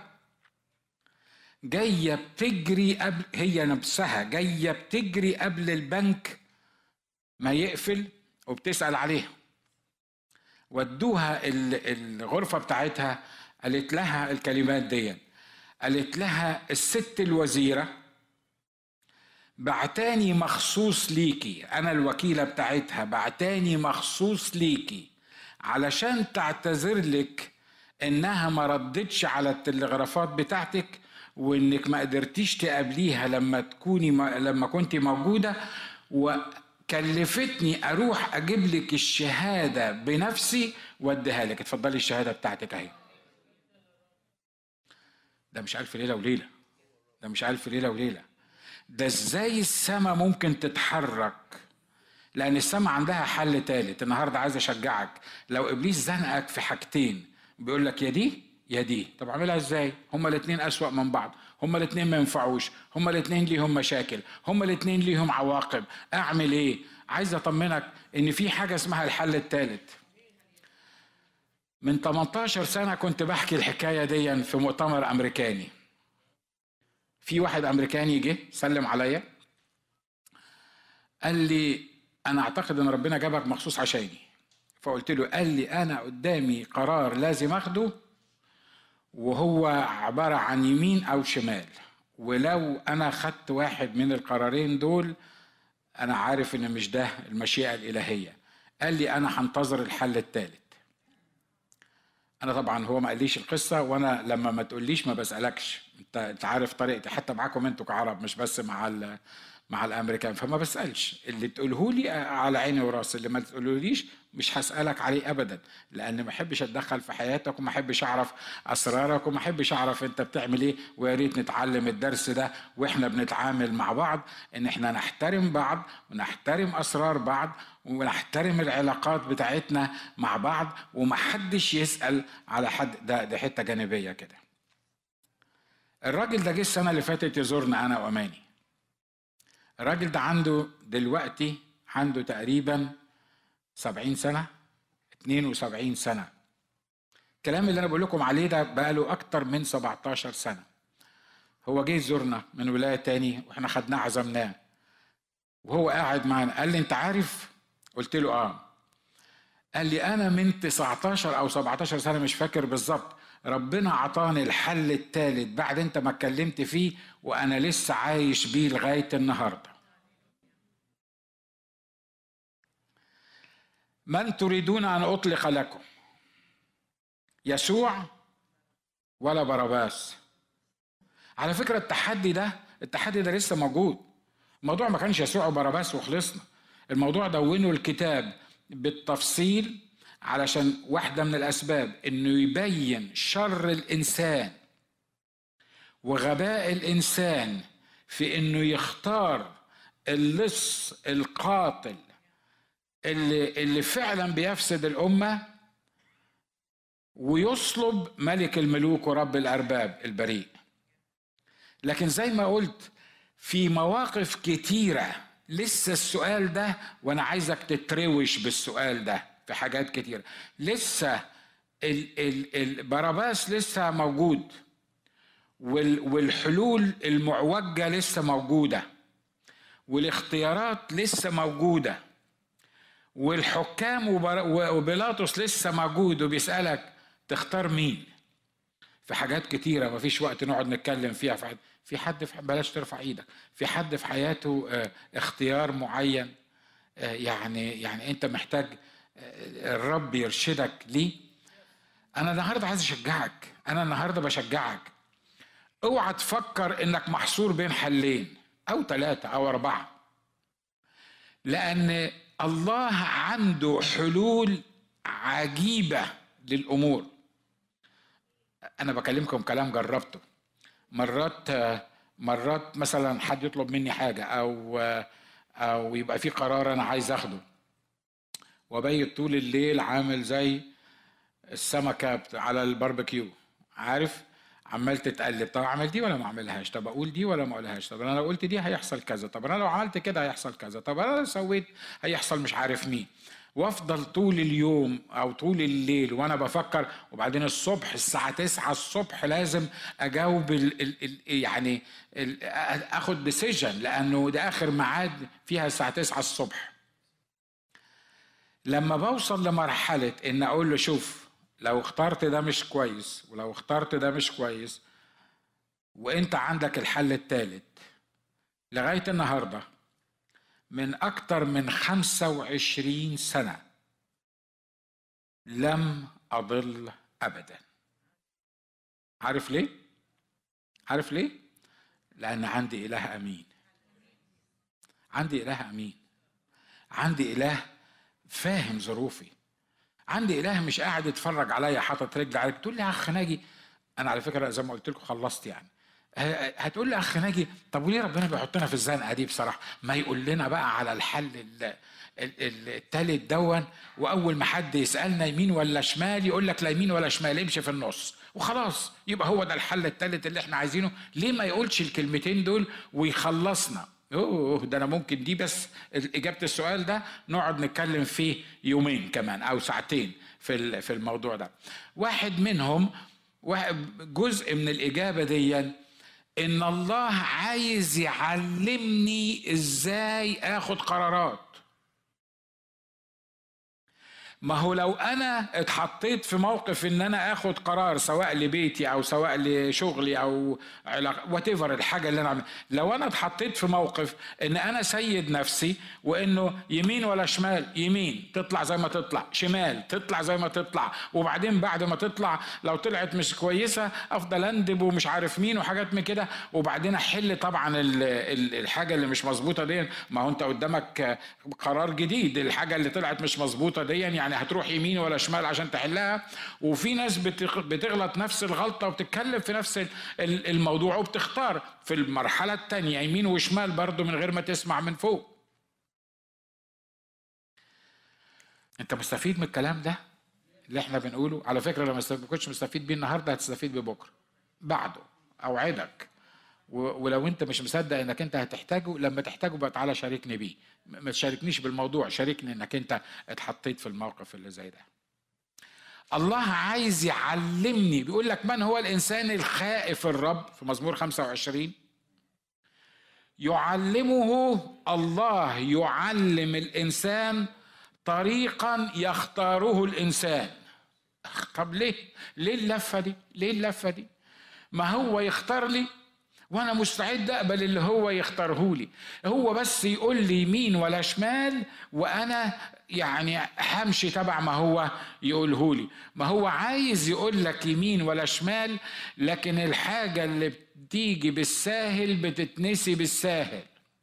جايه بتجري قبل هي نفسها جايه بتجري قبل البنك ما يقفل وبتسال عليها ودوها الغرفه بتاعتها قالت لها الكلمات دي قالت لها الست الوزيره بعتاني مخصوص ليكي انا الوكيله بتاعتها بعتاني مخصوص ليكي علشان تعتذر لك انها ما ردتش على التلغرافات بتاعتك وانك ما قدرتيش تقابليها لما تكوني لما كنت موجوده وكلفتني اروح اجيب لك الشهاده بنفسي واديها لك اتفضلي الشهاده بتاعتك اهي ده مش ألف ليلة وليلة ده مش ألف ليلة وليلة ده ازاي السماء ممكن تتحرك لأن السماء عندها حل تالت النهاردة عايز أشجعك لو إبليس زنقك في حاجتين بيقول لك يا دي يا دي طب اعملها ازاي هما الاثنين اسوا من بعض هما الاثنين ما ينفعوش هما الاثنين ليهم مشاكل هما الاثنين ليهم عواقب اعمل ايه عايز اطمنك ان في حاجه اسمها الحل الثالث من 18 سنه كنت بحكي الحكايه دي في مؤتمر امريكاني في واحد امريكاني جه سلم عليا قال لي انا اعتقد ان ربنا جابك مخصوص عشاني فقلت له قال لي انا قدامي قرار لازم اخده وهو عبارة عن يمين أو شمال ولو أنا خدت واحد من القرارين دول أنا عارف إن مش ده المشيئة الإلهية قال لي أنا هنتظر الحل الثالث أنا طبعا هو ما قاليش القصة وأنا لما ما تقوليش ما بسألكش أنت عارف طريقتي حتى معاكم أنتوا كعرب مش بس مع مع الامريكان فما بسالش اللي تقوله لي على عيني وراسي اللي ما تقولوليش مش هسالك عليه ابدا لان ما احبش اتدخل في حياتك وما احبش اعرف اسرارك وما احبش اعرف انت بتعمل ايه ويا ريت نتعلم الدرس ده واحنا بنتعامل مع بعض ان احنا نحترم بعض ونحترم اسرار بعض ونحترم العلاقات بتاعتنا مع بعض ومحدش يسال على حد ده دي حته جانبيه كده الراجل ده جه السنه اللي فاتت يزورنا انا واماني الراجل ده عنده دلوقتي عنده تقريبا سبعين سنة اتنين وسبعين سنة الكلام اللي أنا بقول لكم عليه ده بقاله أكتر من 17 سنة هو جه يزورنا من ولاية تاني واحنا خدناه عزمناه وهو قاعد معانا قال لي أنت عارف؟ قلت له آه قال لي أنا من 19 أو 17 سنة مش فاكر بالظبط ربنا عطاني الحل الثالث بعد انت ما اتكلمت فيه وانا لسه عايش بيه لغايه النهارده من تريدون ان اطلق لكم يسوع ولا باراباس على فكره التحدي ده التحدي ده لسه موجود الموضوع ما كانش يسوع وباراباس وخلصنا الموضوع دونه الكتاب بالتفصيل علشان واحدة من الأسباب إنه يبين شر الإنسان وغباء الإنسان في إنه يختار اللص القاتل اللي اللي فعلا بيفسد الأمة ويصلب ملك الملوك ورب الأرباب البريء لكن زي ما قلت في مواقف كتيرة لسه السؤال ده وأنا عايزك تتروش بالسؤال ده في حاجات كتير لسه البراباس لسه موجود والحلول المعوجة لسه موجودة والاختيارات لسه موجودة والحكام وبيلاطس لسه موجود وبيسألك تختار مين في حاجات كتيرة مفيش وقت نقعد نتكلم فيها في حد في حد في بلاش ترفع ايدك في حد في حياته آه، اختيار معين آه، يعني يعني انت محتاج الرب يرشدك ليه انا النهارده عايز اشجعك انا النهارده بشجعك اوعى تفكر انك محصور بين حلين او ثلاثه او اربعه لان الله عنده حلول عجيبه للامور انا بكلمكم كلام جربته مرات مرات مثلا حد يطلب مني حاجه او او يبقى في قرار انا عايز اخده وبيت طول الليل عامل زي السمكة على الباربيكيو عارف عمال تتقلب طب اعمل دي ولا ما اعملهاش طب اقول دي ولا ما اقولهاش طب انا لو قلت دي هيحصل كذا طب انا لو عملت كده هيحصل كذا طب انا لو سويت هيحصل مش عارف مين وافضل طول اليوم او طول الليل وانا بفكر وبعدين الصبح الساعه 9 الصبح لازم اجاوب ال ال ال يعني ال اخد ديسيجن لانه ده اخر ميعاد فيها الساعه 9 الصبح لما بوصل لمرحلة إن أقول له شوف لو اخترت ده مش كويس ولو اخترت ده مش كويس وأنت عندك الحل الثالث لغاية النهاردة من أكتر من خمسة وعشرين سنة لم أضل أبدا عارف ليه؟ عارف ليه لان عندي اله امين عندي اله امين عندي اله فاهم ظروفي عندي اله مش قاعد يتفرج عليا حاطط رجل عليك تقول لي يا اخ ناجي انا على فكره زي ما قلت لكم خلصت يعني هتقول لي اخ ناجي طب وليه ربنا بيحطنا في الزنقه دي بصراحه ما يقول لنا بقى على الحل التالت دون واول ما حد يسالنا يمين ولا شمال يقول لك لا يمين ولا شمال امشي في النص وخلاص يبقى هو ده الحل التالت اللي احنا عايزينه ليه ما يقولش الكلمتين دول ويخلصنا اوه ده انا ممكن دي بس اجابه السؤال ده نقعد نتكلم فيه يومين كمان او ساعتين في في الموضوع ده واحد منهم جزء من الاجابه دي ان الله عايز يعلمني ازاي اخد قرارات ما هو لو انا اتحطيت في موقف ان انا اخد قرار سواء لبيتي او سواء لشغلي او وات ايفر الحاجه اللي انا عمل. لو انا اتحطيت في موقف ان انا سيد نفسي وانه يمين ولا شمال يمين تطلع زي ما تطلع شمال تطلع زي ما تطلع وبعدين بعد ما تطلع لو طلعت مش كويسه افضل اندب ومش عارف مين وحاجات من كده وبعدين احل طبعا الحاجه اللي مش مظبوطه دي ما هو انت قدامك قرار جديد الحاجه اللي طلعت مش مظبوطه دي يعني يعني هتروح يمين ولا شمال عشان تحلها وفي ناس بتغلط نفس الغلطة وبتتكلم في نفس الموضوع وبتختار في المرحلة الثانية يمين وشمال برضو من غير ما تسمع من فوق انت مستفيد من الكلام ده اللي احنا بنقوله على فكرة لو ما كنتش مستفيد بيه النهاردة هتستفيد بيه بكرة بعده اوعدك ولو انت مش مصدق انك انت هتحتاجه لما تحتاجه بقى تعالى شاركني بيه ما تشاركنيش بالموضوع شاركني انك انت اتحطيت في الموقف اللي زي ده الله عايز يعلمني بيقول لك من هو الانسان الخائف الرب في مزمور 25 يعلمه الله يعلم الانسان طريقا يختاره الانسان طب ليه ليه اللفه دي ليه اللفه دي ما هو يختار لي وانا مستعد اقبل اللي هو يختاره لي هو بس يقول لي يمين ولا شمال وانا يعني همشي تبع ما هو يقوله لي ما هو عايز يقول لك يمين ولا شمال لكن الحاجه اللي بتيجي بالساهل بتتنسي بالساهل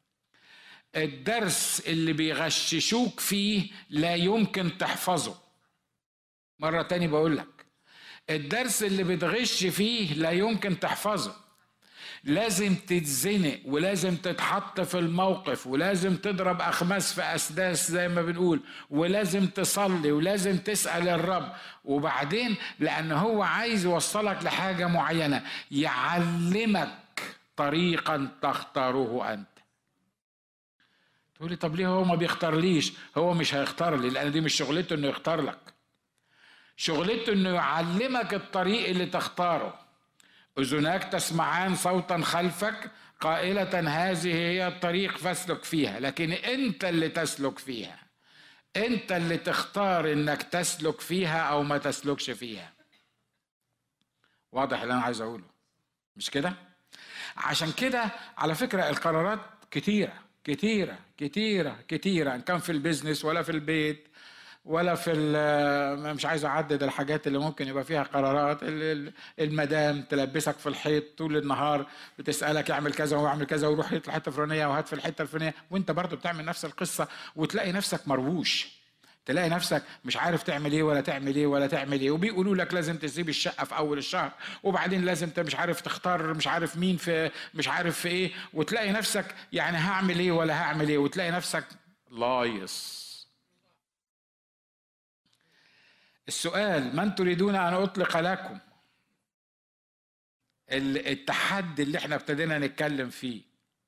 الدرس اللي بيغششوك فيه لا يمكن تحفظه مرة تاني بقول لك الدرس اللي بتغش فيه لا يمكن تحفظه لازم تتزنق ولازم تتحط في الموقف ولازم تضرب أخماس في أسداس زي ما بنقول ولازم تصلي ولازم تسأل الرب وبعدين لأن هو عايز يوصلك لحاجة معينة يعلمك طريقا تختاره أنت تقولي طب ليه هو ما بيختارليش هو مش هيختار لي لأن دي مش شغلته إنه يختار لك شغلته إنه يعلمك الطريق اللي تختاره أذناك تسمعان صوتا خلفك قائلة هذه هي الطريق فاسلك فيها لكن أنت اللي تسلك فيها أنت اللي تختار إنك تسلك فيها أو ما تسلكش فيها واضح اللي أنا عايز أقوله مش كده؟ عشان كده على فكرة القرارات كتيرة كتيرة كتيرة كتيرة إن كان في البيزنس ولا في البيت ولا في مش عايز اعدد الحاجات اللي ممكن يبقى فيها قرارات المدام تلبسك في الحيط طول النهار بتسالك اعمل كذا واعمل كذا وروح الحته الفلانيه وهات في الحته الفلانيه وانت برضه بتعمل نفس القصه وتلاقي نفسك مرووش تلاقي نفسك مش عارف تعمل ايه ولا تعمل ايه ولا تعمل ايه وبيقولوا لك لازم تسيب الشقه في اول الشهر وبعدين لازم انت مش عارف تختار مش عارف مين في مش عارف في ايه وتلاقي نفسك يعني هعمل ايه ولا هعمل ايه وتلاقي نفسك لايص السؤال من تريدون ان اطلق لكم التحدي اللي احنا ابتدينا نتكلم فيه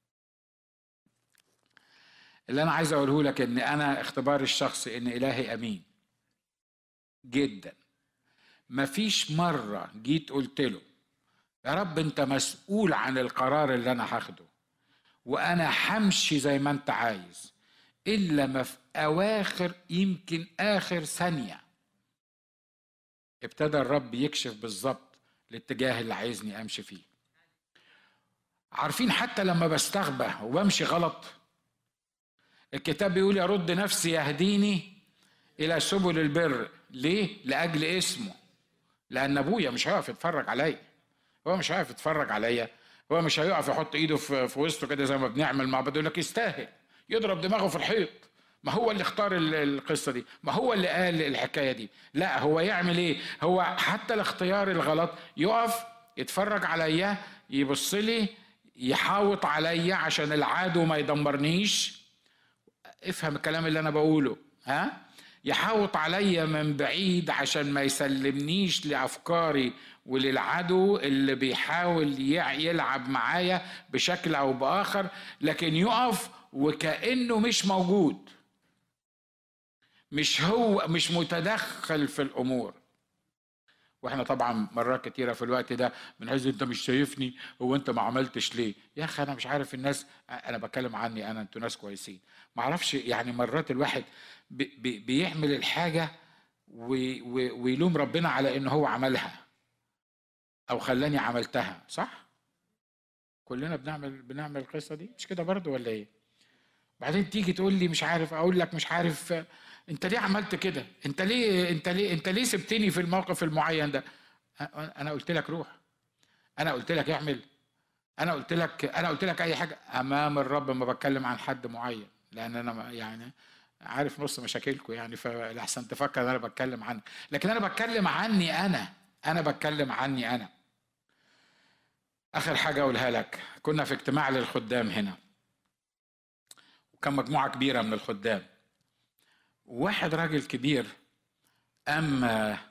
اللي انا عايز اقوله لك ان انا اختباري الشخصي ان الهي امين جدا مفيش مره جيت قلت له يا رب انت مسؤول عن القرار اللي انا هاخده وانا همشي زي ما انت عايز الا ما في اواخر يمكن اخر ثانيه ابتدى الرب يكشف بالظبط الاتجاه اللي عايزني امشي فيه عارفين حتى لما بستغبى وبمشي غلط الكتاب بيقول يرد نفسي يهديني الى سبل البر ليه لاجل اسمه لان ابويا مش هيقف يتفرج عليا هو مش هيقف يتفرج عليا هو مش هيقف يحط ايده في, في وسطه كده زي ما بنعمل مع بعض يقول لك يستاهل يضرب دماغه في الحيط ما هو اللي اختار القصه دي ما هو اللي قال الحكايه دي لا هو يعمل ايه هو حتى الاختيار الغلط يقف يتفرج عليا يبص لي يحاوط عليا عشان العدو ما يدمرنيش افهم الكلام اللي انا بقوله ها يحاوط عليا من بعيد عشان ما يسلمنيش لافكاري وللعدو اللي بيحاول يلعب معايا بشكل او باخر لكن يقف وكانه مش موجود مش هو مش متدخل في الامور واحنا طبعا مرات كتيرة في الوقت ده بنحس انت مش شايفني هو انت ما عملتش ليه يا اخي انا مش عارف الناس انا بتكلم عني انا انتوا ناس كويسين ما اعرفش يعني مرات الواحد بي بيعمل الحاجة ويلوم ربنا على ان هو عملها او خلاني عملتها صح كلنا بنعمل بنعمل القصة دي مش كده برضو ولا ايه بعدين تيجي تقول لي مش عارف اقول لك مش عارف انت ليه عملت كده انت ليه انت ليه انت ليه سبتني في الموقف المعين ده انا قلت لك روح انا قلت لك اعمل انا قلت لك انا قلت لك اي حاجه امام الرب ما بتكلم عن حد معين لان انا يعني عارف نص مشاكلكم يعني فاحسن تفكر ان انا بتكلم عنك لكن انا بتكلم عني انا انا بتكلم عني انا اخر حاجه اقولها لك كنا في اجتماع للخدام هنا وكان مجموعه كبيره من الخدام واحد راجل كبير قام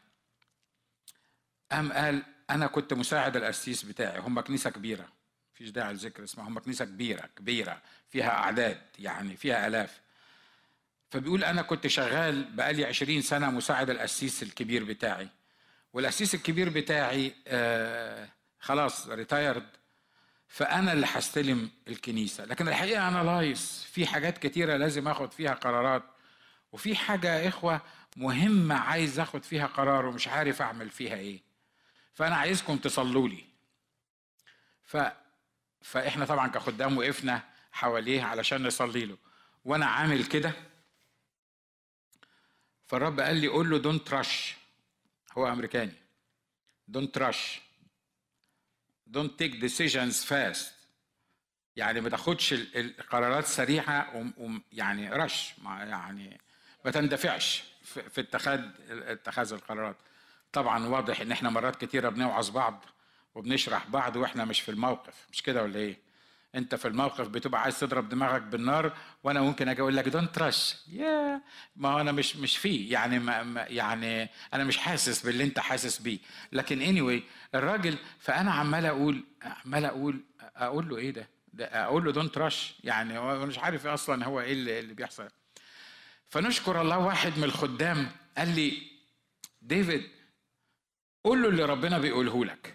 قام قال انا كنت مساعد القسيس بتاعي هم كنيسه كبيره مفيش داعي لذكر اسمها هم كنيسه كبيره كبيره فيها اعداد يعني فيها الاف فبيقول انا كنت شغال بقالي عشرين سنه مساعد القسيس الكبير بتاعي والقسيس الكبير بتاعي آه خلاص ريتايرد فانا اللي هستلم الكنيسه لكن الحقيقه انا لايص في حاجات كتيره لازم اخد فيها قرارات وفي حاجة يا إخوة مهمة عايز أخد فيها قرار ومش عارف أعمل فيها إيه فأنا عايزكم تصلوا لي ف... فإحنا طبعا كخدام وقفنا حواليه علشان نصلي له وأنا عامل كده فالرب قال لي قول له دونت رش هو أمريكاني دونت رش دونت تيك ديسيجنز فاست يعني ما تاخدش القرارات سريعه ويعني رش يعني ما تندفعش في اتخاذ اتخاذ القرارات طبعا واضح ان احنا مرات كتيره بنوعظ بعض وبنشرح بعض واحنا مش في الموقف مش كده ولا ايه انت في الموقف بتبقى عايز تضرب دماغك بالنار وانا ممكن اجي اقول لك دونت ترش يا ما هو انا مش مش فيه يعني ما يعني انا مش حاسس باللي انت حاسس بيه لكن اني anyway الراجل فانا عمال اقول عمال اقول اقول له ايه ده, ده اقول له دونت ترش يعني هو مش عارف اصلا هو ايه اللي, اللي بيحصل فنشكر الله واحد من الخدام قال لي ديفيد قول له اللي ربنا بيقوله لك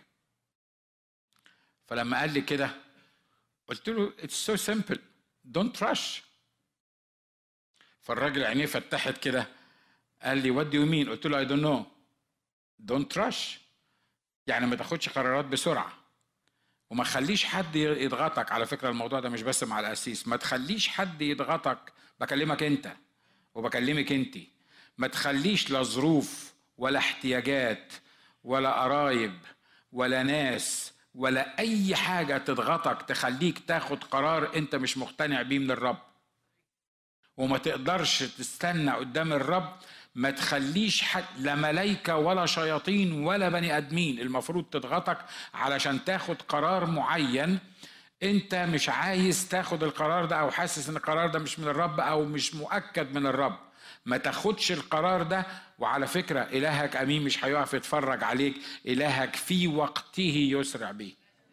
فلما قال لي كده قلت له اتس سو سمبل دونت رش فالراجل عينيه فتحت كده قال لي وات دو يو مين قلت له اي دونت نو دونت رش يعني ما تاخدش قرارات بسرعه وما تخليش حد يضغطك على فكره الموضوع ده مش بس مع الاسيس ما تخليش حد يضغطك بكلمك انت وبكلمك انت ما تخليش لا ظروف ولا احتياجات ولا قرايب ولا ناس ولا اي حاجه تضغطك تخليك تاخد قرار انت مش مقتنع بيه من الرب وما تقدرش تستنى قدام الرب ما تخليش حد لا ملايكه ولا شياطين ولا بني ادمين المفروض تضغطك علشان تاخد قرار معين انت مش عايز تاخد القرار ده او حاسس ان القرار ده مش من الرب او مش مؤكد من الرب ما تاخدش القرار ده وعلى فكرة إلهك أمين مش هيقف يتفرج عليك إلهك في وقته يسرع بيه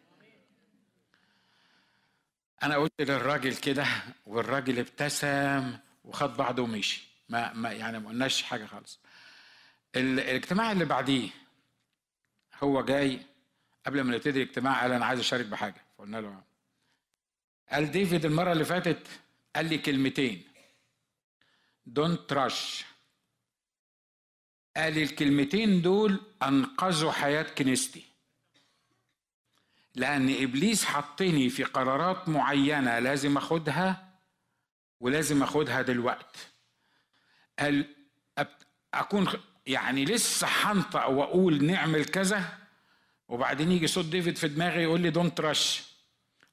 أنا قلت للراجل كده والراجل ابتسم وخد بعضه ومشي ما, ما يعني ما قلناش حاجة خالص الاجتماع اللي بعديه هو جاي قبل ما نبتدي الاجتماع قال أنا عايز أشارك بحاجة فقلنا له قال ديفيد المرة اللي فاتت قال لي كلمتين دونت رش قال لي الكلمتين دول أنقذوا حياة كنيستي لأن إبليس حطني في قرارات معينة لازم أخدها ولازم أخدها دلوقت قال أكون يعني لسه هنطق وأقول نعمل كذا وبعدين يجي صوت ديفيد في دماغي يقول لي دونت رش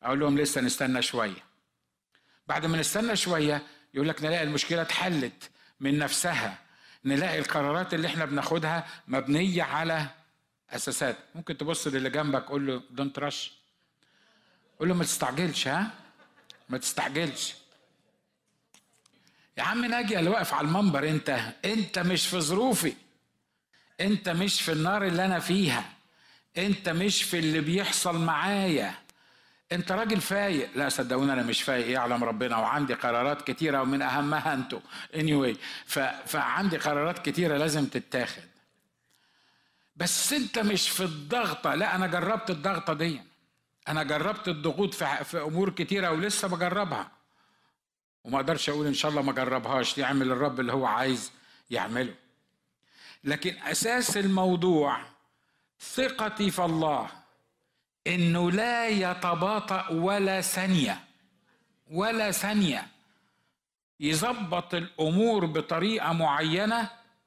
اقول لهم لسه نستنى شويه بعد ما نستنى شويه يقول لك نلاقي المشكله اتحلت من نفسها نلاقي القرارات اللي احنا بناخدها مبنيه على اساسات ممكن تبص للي جنبك قول له دونت رش قول له ما تستعجلش ها ما تستعجلش يا عم ناجي اللي واقف على المنبر انت انت مش في ظروفي انت مش في النار اللي انا فيها انت مش في اللي بيحصل معايا انت راجل فايق لا صدقوني انا مش فايق يعلم ربنا وعندي قرارات كتيره ومن اهمها انتوا anyway ف... فعندي قرارات كتيره لازم تتاخد بس انت مش في الضغطه لا انا جربت الضغطه دي انا جربت الضغوط في, في امور كتيره ولسه بجربها وما اقدرش اقول ان شاء الله ما جربهاش يعمل الرب اللي هو عايز يعمله لكن اساس الموضوع ثقتي في الله انه لا يتباطأ ولا ثانيه ولا ثانيه يظبط الامور بطريقه معينه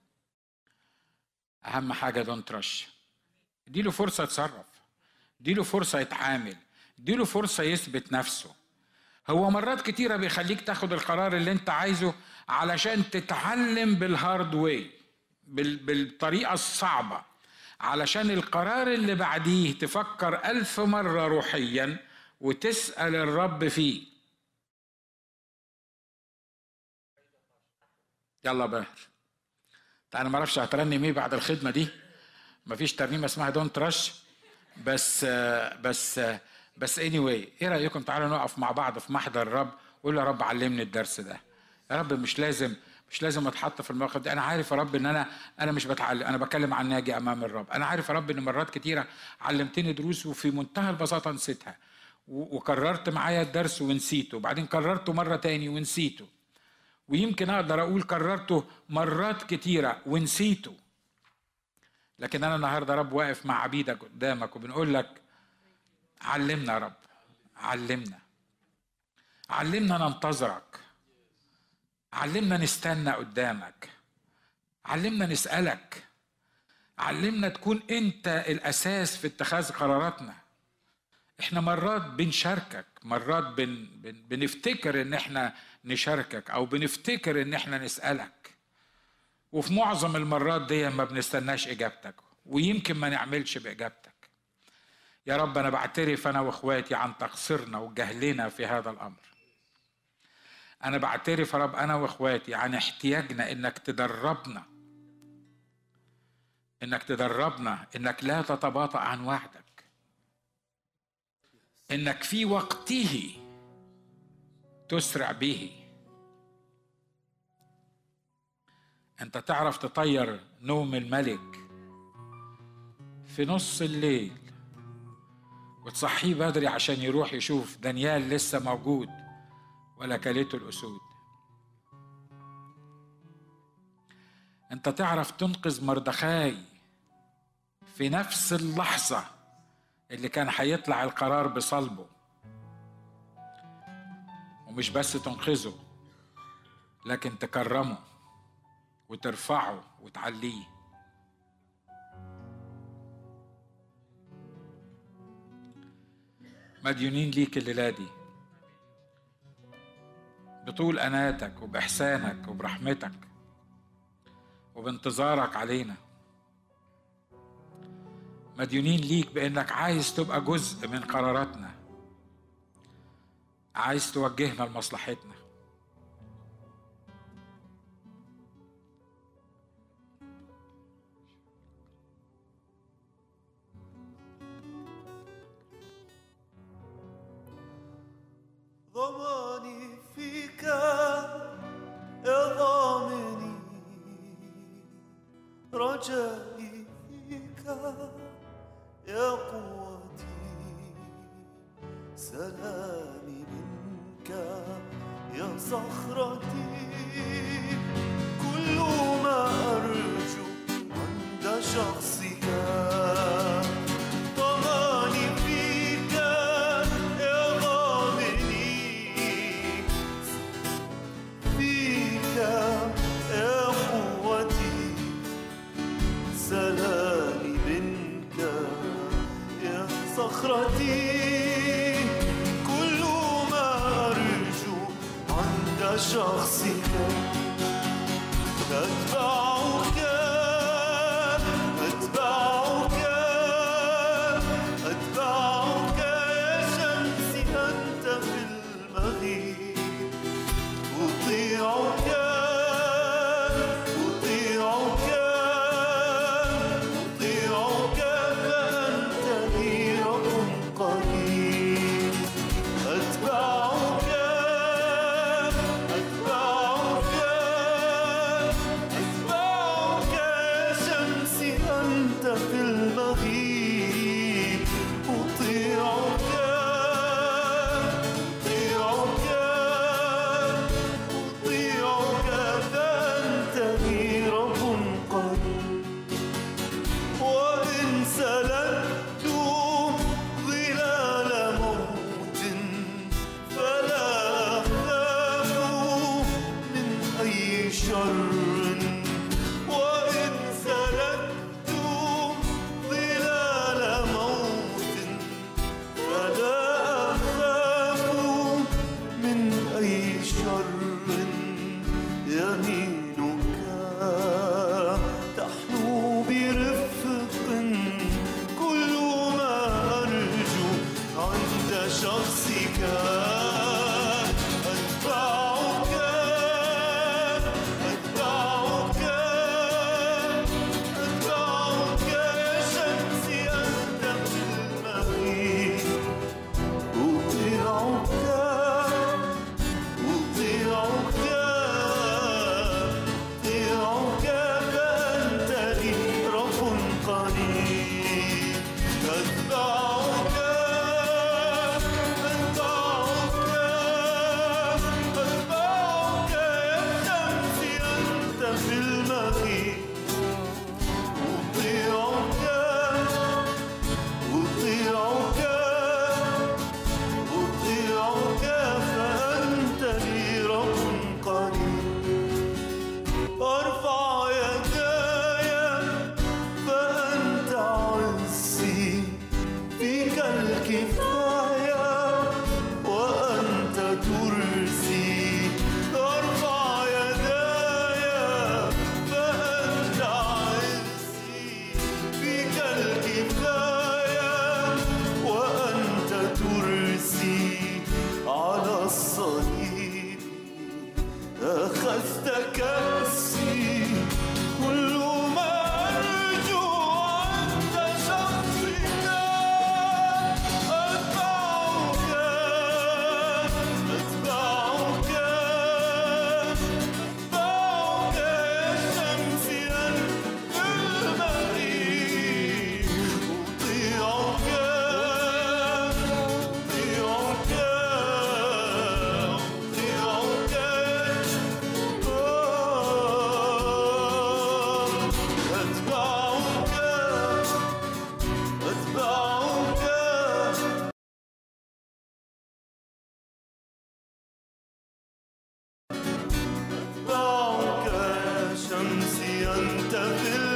اهم حاجه دون ترش اديله فرصه يتصرف اديله فرصه يتعامل اديله فرصه يثبت نفسه هو مرات كتيرة بيخليك تاخد القرار اللي انت عايزه علشان تتعلم بالهارد واي بالطريقة الصعبة علشان القرار اللي بعديه تفكر ألف مرة روحيا وتسأل الرب فيه يلا باهر انا ما اعرفش هترنم ايه بعد الخدمه دي مفيش ترنيمه اسمها دون ترش بس بس بس اني anyway, ايه رايكم تعالوا نقف مع بعض في محضر الرب وقول يا رب علمني الدرس ده يا رب مش لازم مش لازم اتحط في الموقف ده انا عارف يا رب ان انا انا مش بتعلم انا بتكلم عن ناجي امام الرب انا عارف يا رب ان مرات كتيره علمتني دروس وفي منتهى البساطه نسيتها وكررت معايا الدرس ونسيته وبعدين كررته مره تاني ونسيته ويمكن اقدر اقول كررته مرات كتيره ونسيته لكن انا النهارده رب واقف مع عبيدك قدامك وبنقول لك علمنا يا رب علمنا علمنا ننتظرك علمنا نستنى قدامك علمنا نسألك علمنا تكون انت الاساس في اتخاذ قراراتنا احنا مرات بنشاركك مرات بن بن بنفتكر ان احنا نشاركك او بنفتكر ان احنا نسألك وفي معظم المرات دي ما بنستناش اجابتك ويمكن ما نعملش باجابتك يا رب انا بعترف انا واخواتي عن تقصيرنا وجهلنا في هذا الامر انا بعترف يا رب انا واخواتي عن احتياجنا انك تدربنا انك تدربنا انك لا تتباطأ عن وعدك انك في وقته تسرع به انت تعرف تطير نوم الملك في نص الليل وتصحيه بدري عشان يروح يشوف دانيال لسه موجود ولا كلته الأسود أنت تعرف تنقذ مردخاي في نفس اللحظة اللي كان هيطلع القرار بصلبه ومش بس تنقذه لكن تكرمه وترفعه وتعليه مديونين ليك الليلة دي بطول أناتك وبإحسانك وبرحمتك وبانتظارك علينا مديونين ليك بأنك عايز تبقى جزء من قراراتنا عايز توجهنا لمصلحتنا ضماني فيك يا ضامني رجائي فيك يا قوتي سلامي منك يا صخرتي كل ما أرجو عند شخصك ضماني فيك يا ضامني فيك يا قوتي سلامي منك يا صخرتي شخصك أتبعك أتبعك أتبعك يا شمسي أنت في المغيب أطيعك أطيعك أطيعك فأنت لي رب قريب أتبعك أتبعك أتبعك يا شمسي أنت في المغيب أطيعك أطيعك أطيعك فأنت لي رب قريب وإن سلكت ظلال موت فلا أخاف من أي شر وإن سلكت ظلال موت فلا أخاف من أي شر يمينك تحلو برفق كل ما أرجو عند شخصك أتبعك أتبعك أتبعك يا شمسي أنت في المغيب أطيعك أطيعك أطيعك فأنت لي رب قريب أتبعك أتبعك أتبعك يا شمسي أنت في المغيب أطيعك أطيعك أطيعك فأنت لي رب قريب أرفع يداي فأنت عزي فيك الكفاية وأنت ترسي أرفع يداي فأنت عزي فيك الكفاية وأنت ترسي على الصليب أخذت كأسي كل ما أرجو عند شخصك أتبعك أتبعك أتبعك يا شمسي أنت المغيب أطيعك أطيعك أطيعك أتبعك أتبعك أتبعك يا شمسي أنت في